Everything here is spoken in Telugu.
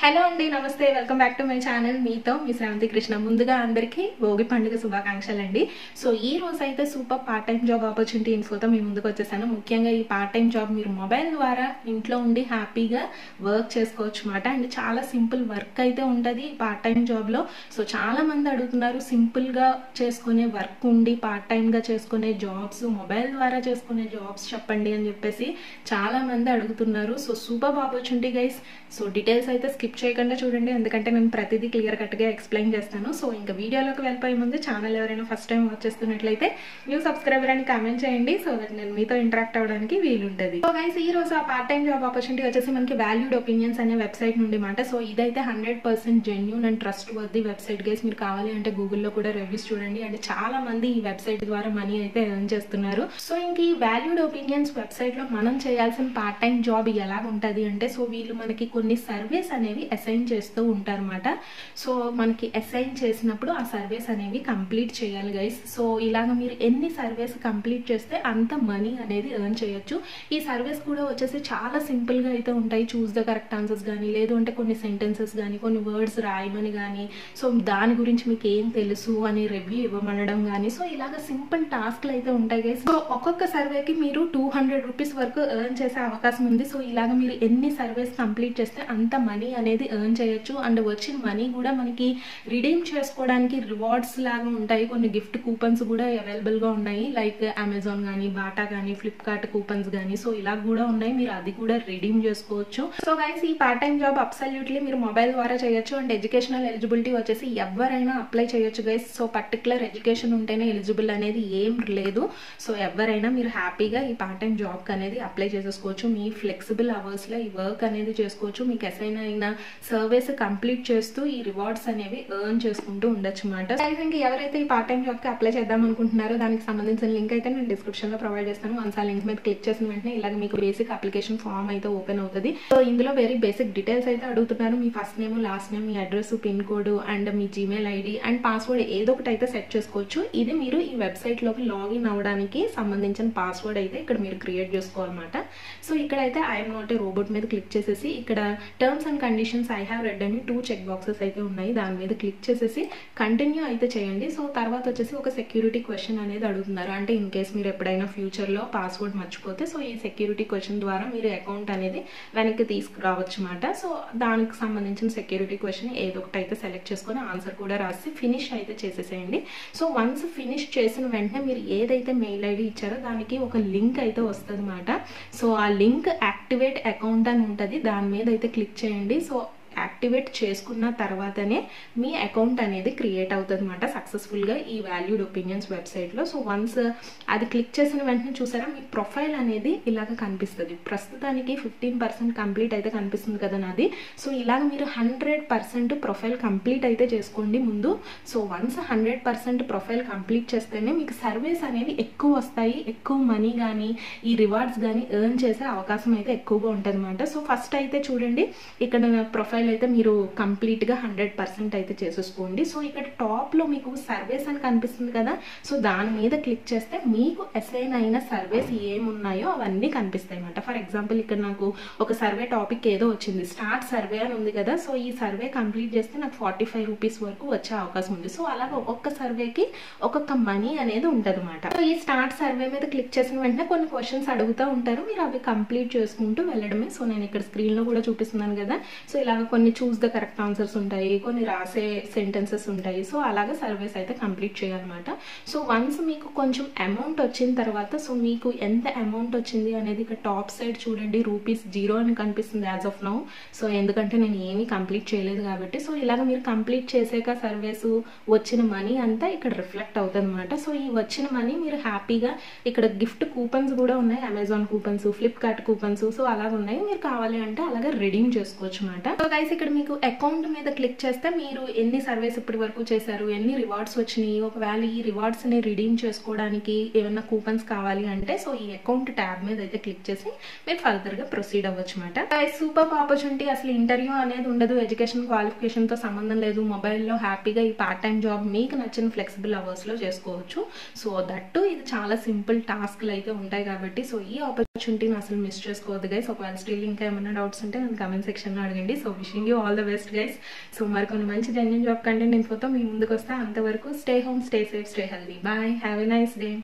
హలో అండి నమస్తే welcome back to my channel మీతో మీ శ్రావంతి కృష్ణ ముందుగా అందరికీ భోగి పండుగ శుభాకాంక్షలు అండి సో ఈ రోజు అయితే super part time job opportunity ఇన్ఫోతో మీ ముందుకు వచ్చేసాను ముఖ్యంగా ఈ పార్ట్ టైం జాబ్ మీరు మొబైల్ ద్వారా ఇంట్లో ఉండి హ్యాపీగా వర్క్ చేసుకోవచ్చు అనమాట అండ్ చాలా సింపుల్ వర్క్ అయితే ఉంటుంది ఈ పార్ట్ టైం జాబ్లో సో చాలా మంది అడుగుతున్నారు సింపుల్గా చేసుకునే వర్క్ ఉండి పార్ట్ టైంగా చేసుకునే జాబ్స్ మొబైల్ ద్వారా చేసుకునే జాబ్స్ చెప్పండి అని చెప్పేసి చాలా మంది అడుగుతున్నారు so super opportunity guys so details అయితే స్కిప్ చేయకుండా చూడండి ఎందుకంటే నేను ప్రతిదీ క్లియర్ కట్గా ఎక్స్ప్లెయిన్ చేస్తాను సో ఇంకా వీడియోలోకి వెళ్ళిపోయే ముందు ఛానల్ ఎవరైనా ఫస్ట్ టైం వాచ్ చేస్తున్నట్లయితే న్యూ సబ్స్క్రైబర్ అని కామెంట్ చేయండి సో దట్ నేను మీతో ఇంటరాక్ట్ అవ్వడానికి వీలుంటుంది సో గైస్ ఈ రోజు ఆ పార్ట్ టైం జాబ్ ఆపర్చునిటీ వచ్చేసి మనకి వాల్యూడ్ ఒపీనియన్స్ అనే వెబ్సైట్ నుండి మాట సో ఇదైతే hundred percent genuine and trustworthy website guys మీరు కావాలి అంటే గూగుల్లో కూడా రివ్యూస్ చూడండి అంటే చాలా మంది ఈ వెబ్సైట్ ద్వారా మనీ అయితే ఎర్న్ చేస్తున్నారు సో ఇంక ఈ వాల్యూడ్ ఒపీనియన్స్ వెబ్సైట్ లో మనం చేయాల్సిన పార్ట్ టైం జాబ్ ఎలా ఉంటుంది అంటే సో వీళ్ళు మనకి కొన్ని సర్వేస్ అనేవి అసైన్ చేస్తూ ఉంటారన్నమాట సో మనకి అసైన్ చేసినప్పుడు ఆ సర్వేస్ అనేవి కంప్లీట్ చేయాలి గైస్ సో ఇలాగ మీరు ఎన్ని సర్వేస్ కంప్లీట్ చేస్తే అంత మనీ అనేది ఎర్న్ చేయొచ్చు ఈ సర్వేస్ కూడా వచ్చేసి చాలా సింపుల్ గా అయితే ఉంటాయి చూస్ ద కరెక్ట్ ఆన్సర్స్ కానీ లేదు అంటే కొన్ని సెంటెన్సెస్ కానీ కొన్ని వర్డ్స్ రాయమని కానీ సో దాని గురించి మీకు ఏం తెలుసు అని రివ్యూ ఇవ్వమనడం కానీ సో ఇలాగ సింపుల్ టాస్క్లు అయితే ఉంటాయి గైస్ సో ఒక్కొక్క సర్వేకి మీరు టూ హండ్రెడ్ రూపీస్ వరకు ఎర్న్ చేసే అవకాశం ఉంది సో ఇలాగ మీరు ఎన్ని సర్వేస్ కంప్లీట్ చేస్తే అంత మనీ అనేది ఎర్న్ చేయొచ్చు అండ్ వచ్చిన మనీ కూడా మనకి రిడీమ్ చేసుకోవడానికి రివార్డ్స్ లాగా ఉంటాయి కొన్ని గిఫ్ట్ కూపన్స్ కూడా అవైలబుల్ గా ఉన్నాయి లైక్ అమెజాన్ కానీ బాటా కానీ ఫ్లిప్కార్ట్ కూపన్స్ కానీ సో ఇలా కూడా ఉన్నాయి మీరు అది కూడా రిడీమ్ చేసుకోవచ్చు సో గైస్ ఈ పార్ట్ టైం జాబ్ అబ్సల్యూట్లీ మీరు మొబైల్ ద్వారా చేయొచ్చు అండ్ ఎడ్యుకేషనల్ ఎలిజిబిలిటీ వచ్చేసి ఎవరైనా అప్లై చేయొచ్చు గైస్ సో పర్టికులర్ ఎడ్యుకేషన్ ఉంటేనే ఎలిజిబుల్ అనేది ఏం లేదు సో ఎవరైనా మీరు హ్యాపీగా ఈ పార్ట్ టైం జాబ్ అనేది అప్లై చేసేసుకోవచ్చు మీ ఫ్లెక్సిబుల్ అవర్స్ లో ఈ వర్క్ అనేది చేసుకోవచ్చు మీకు అసైన్ అయిన సర్వీస్ కంప్లీట్ చేస్తూ ఈ రివార్డ్స్ అనేవి ఎర్న్ చేసుకుంటూ ఉండొచ్చు అనమాట ఇంకా ఎవరైతే ఈ పార్ట్ టైం జాబ్ కి అప్లై చేద్దాం అనుకుంటున్నారో దానికి సంబంధించిన లింక్ అయితే నేను డిస్క్రిప్షన్ లో ప్రొవైడ్ చేస్తాను వన్స్ ఆ లింక్ మీద క్లిక్ చేసిన వెంటనే ఇలాగ మీకు బేసిక్ అప్లికేషన్ ఫామ్ అయితే ఓపెన్ అవుతుంది సో ఇందులో వెరీ బేసిక్ డీటెయిల్స్ అయితే అడుగుతున్నారు మీ ఫస్ట్ నేమ్ లాస్ట్ నేమ్ మీ అడ్రస్ పిన్ కోడ్ అండ్ మీ జీమెయిల్ ఐడి అండ్ పాస్వర్డ్ ఏదో ఒకటి అయితే సెట్ చేసుకోవచ్చు ఇది మీరు ఈ వెబ్సైట్ లోకి లాగిన్ అవ్వడానికి సంబంధించిన పాస్వర్డ్ అయితే ఇక్కడ మీరు క్రియేట్ చేసుకోవాలన్నమాట సో ఇక్కడైతే ఐఎమ్ నాట్ ఏ రోబోట్ మీద క్లిక్ చేసేసి ఇక్కడ terms and conditions I have read అని టూ చెక్ బాక్సెస్ అయితే ఉన్నాయి దాని మీద క్లిక్ చేసేసి కంటిన్యూ అయితే చేయండి సో తర్వాత వచ్చేసి ఒక సెక్యూరిటీ క్వశ్చన్ అనేది అడుగుతున్నారు అంటే ఇన్ కేస్ మీరు ఎప్పుడైనా ఫ్యూచర్లో పాస్వర్డ్ మర్చిపోతే సో ఈ సెక్యూరిటీ క్వశ్చన్ ద్వారా మీరు అకౌంట్ అనేది వెనక్కి తీసుకురావచ్చు అనమాట సో దానికి సంబంధించిన సెక్యూరిటీ క్వశ్చన్ ఏదో ఒకటి అయితే సెలెక్ట్ చేసుకొని ఆన్సర్ కూడా రాసి ఫినిష్ అయితే చేసేసేయండి సో వన్స్ ఫినిష్ చేసిన వెంటనే మీరు ఏదైతే మెయిల్ ఐడి ఇచ్చారో దానికి ఒక లింక్ అయితే వస్తుంది అనమాట సో ఆ లింక్ యాక్టివేట్ అకౌంట్ అని ఉంటుంది దాని మీద అయితే క్లిక్ చేయండి సో యాక్టివేట్ చేసుకున్న తర్వాతనే మీ అకౌంట్ అనేది క్రియేట్ అవుతుంది అనమాట సక్సెస్ఫుల్గా ఈ వాల్యూడ్ ఒపీనియన్స్ వెబ్సైట్లో సో వన్స్ అది క్లిక్ చేసిన వెంటనే చూసారా మీ ప్రొఫైల్ అనేది ఇలాగ కనిపిస్తుంది ప్రస్తుతానికి ఫిఫ్టీన్ పర్సెంట్ కంప్లీట్ అయితే కనిపిస్తుంది కదా నాది సో ఇలాగ మీరు హండ్రెడ్ పర్సెంట్ ప్రొఫైల్ కంప్లీట్ అయితే చేసుకోండి ముందు so once hundred percent profile complete చేస్తేనే మీకు సర్వీస్ అనేవి ఎక్కువ వస్తాయి ఎక్కువ మనీ కానీ ఈ రివార్డ్స్ కానీ ఎర్న్ చేసే అవకాశం అయితే ఎక్కువగా ఉంటుంది అనమాట సో ఫస్ట్ అయితే చూడండి ఇక్కడ ప్రొఫైల్ ప్రొఫైల్ అయితే మీరు కంప్లీట్గా హండ్రెడ్ పర్సెంట్ అయితే చేసేసుకోండి సో ఇక్కడ టాప్లో మీకు సర్వేస్ అని కనిపిస్తుంది కదా సో దాని మీద క్లిక్ చేస్తే మీకు అసైన్ అయిన సర్వేస్ ఏమున్నాయో అవన్నీ కనిపిస్తాయి అనమాట ఫర్ ఎగ్జాంపుల్ ఇక్కడ నాకు ఒక సర్వే టాపిక్ ఏదో వచ్చింది స్టార్ట్ సర్వే అని ఉంది కదా సో ఈ సర్వే కంప్లీట్ చేస్తే నాకు ఫార్టీ ఫైవ్ రూపీస్ వరకు వచ్చే అవకాశం ఉంది సో అలాగే ఒక్కొక్క సర్వేకి ఒక్కొక్క మనీ అనేది ఉంటుంది అనమాట సో ఈ స్టార్ట్ సర్వే మీద క్లిక్ చేసిన వెంటనే కొన్ని క్వశ్చన్స్ అడుగుతూ ఉంటారు మీరు అవి కంప్లీట్ చేసుకుంటూ వెళ్ళడమే సో నేను ఇక్కడ స్క్రీన్లో కూడా చూపిస్తున్నాను కదా సో ఇలాగ కొన్ని చూస్ ద కరెక్ట్ ఆన్సర్స్ ఉంటాయి కొన్ని రాసే సెంటెన్సెస్ ఉంటాయి సో అలాగే సర్వీస్ అయితే కంప్లీట్ చేయాలన్నమాట సో వన్స్ మీకు కొంచెం అమౌంట్ వచ్చిన తర్వాత సో మీకు ఎంత అమౌంట్ వచ్చింది అనేది ఇక్కడ టాప్ సైడ్ చూడండి రూపీస్ జీరో అని కనిపిస్తుంది యాజ్ ఆఫ్ నౌ సో ఎందుకంటే నేను ఏమీ కంప్లీట్ చేయలేదు కాబట్టి సో ఇలాగ మీరు కంప్లీట్ చేసాక సర్వీస్ వచ్చిన మనీ అంతా ఇక్కడ రిఫ్లెక్ట్ అవుతుంది అనమాట సో ఈ వచ్చిన మనీ మీరు హ్యాపీగా ఇక్కడ గిఫ్ట్ కూపన్స్ కూడా ఉన్నాయి Amazon coupons Flipkart coupons so అలాగ ఉన్నాయి మీరు కావాలి అంటే అలాగే రిడీమ్ చేసుకోవచ్చు అనమాట సో గైస్ ఇక్కడ మీకు అకౌంట్ మీద క్లిక్ చేస్తే మీరు ఎన్ని సర్వీస్ ఇప్పటి వరకు చేశారు ఎన్ని రివార్డ్స్ వచ్చినాయి ఒకవేళ ఈ రివార్డ్స్ ని రిడీమ్ చేసుకోవడానికి ఏమైనా కూపన్స్ కావాలి అంటే సో ఈ అకౌంట్ ట్యాబ్ మీద అయితే క్లిక్ చేసి మీరు ఫర్దర్ గా ప్రొసీడ్ అవ్వచ్చు అనమాట సూపర్ ఆపర్చునిటీ అసలు ఇంటర్వ్యూ అనేది ఉండదు ఎడ్యుకేషన్ క్వాలిఫికేషన్ తో సంబంధం లేదు మొబైల్లో హ్యాపీగా ఈ పార్ట్ టైం జాబ్ మీకు నచ్చిన ఫ్లెక్సిబుల్ అవర్స్ లో చేసుకోవచ్చు సో దట్టు ఇది చాలా సింపుల్ టాస్క్లు అయితే ఉంటాయి కాబట్టి సో ఈ ఆపర్చునిటీని అసలు మిస్ చేసుకోవద్దు గైస్ ఒకవేళ స్టిల్ ఇంకా ఏమైనా డౌట్స్ ఉంటే నేను కమెంట్ సెక్షన్ లో అడగండి so wishing you you all the best guys so మరికొన్ని మంచి జెన్యున్ జాబ్ కంటెంట్ ఇన్ఫోతో మీ ముందుకు వస్తా అంతవరకు stay home stay safe stay healthy bye have a nice day